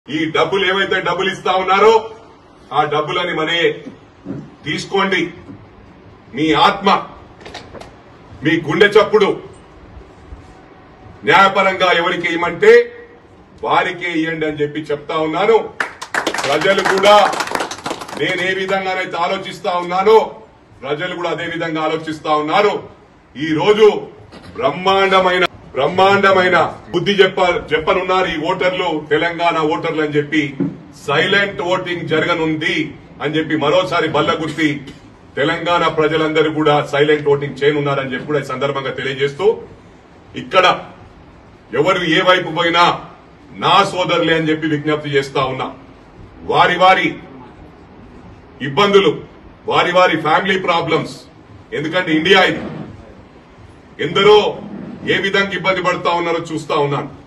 ఈ డబ్బులు ఏవైతే డబ్బులు ఇస్తా ఉన్నారో ఆ డబ్బులని మరే తీసుకోండి మీ ఆత్మ మీ గుండె చప్పుడు న్యాయపరంగా ఎవరికి ఇవ్వమంటే వారికే ఇవ్వండి అని చెప్పి చెప్తా ఉన్నాను ప్రజలు కూడా నేను ఏ విధంగానైతే ఆలోచిస్తా ఉన్నానో ప్రజలు కూడా అదే విధంగా ఆలోచిస్తా ఉన్నారు ఈ రోజు బ్రహ్మాండమైన బ్రహ్మాండమైన బుద్ధి చెప్ప చెప్పనున్నారు ఈ ఓటర్లు తెలంగాణ ఓటర్లు అని చెప్పి సైలెంట్ ఓటింగ్ జరగనుంది అని చెప్పి మరోసారి బల్ల గుర్తి తెలంగాణ ప్రజలందరూ కూడా సైలెంట్ ఓటింగ్ చేయనున్నారని చెప్పి కూడా ఈ సందర్భంగా తెలియజేస్తూ ఇక్కడ ఎవరు ఏ వైపు పోయినా నా సోదరులే అని చెప్పి విజ్ఞప్తి చేస్తా ఉన్నా వారి వారి ఇబ్బందులు వారి వారి ఫ్యామిలీ ప్రాబ్లమ్స్ ఎందుకంటే ఇండియా ఇది ఎందరో ఏ విధంగా ఇబ్బంది పడుతా ఉన్నారో చూస్తా ఉన్నాను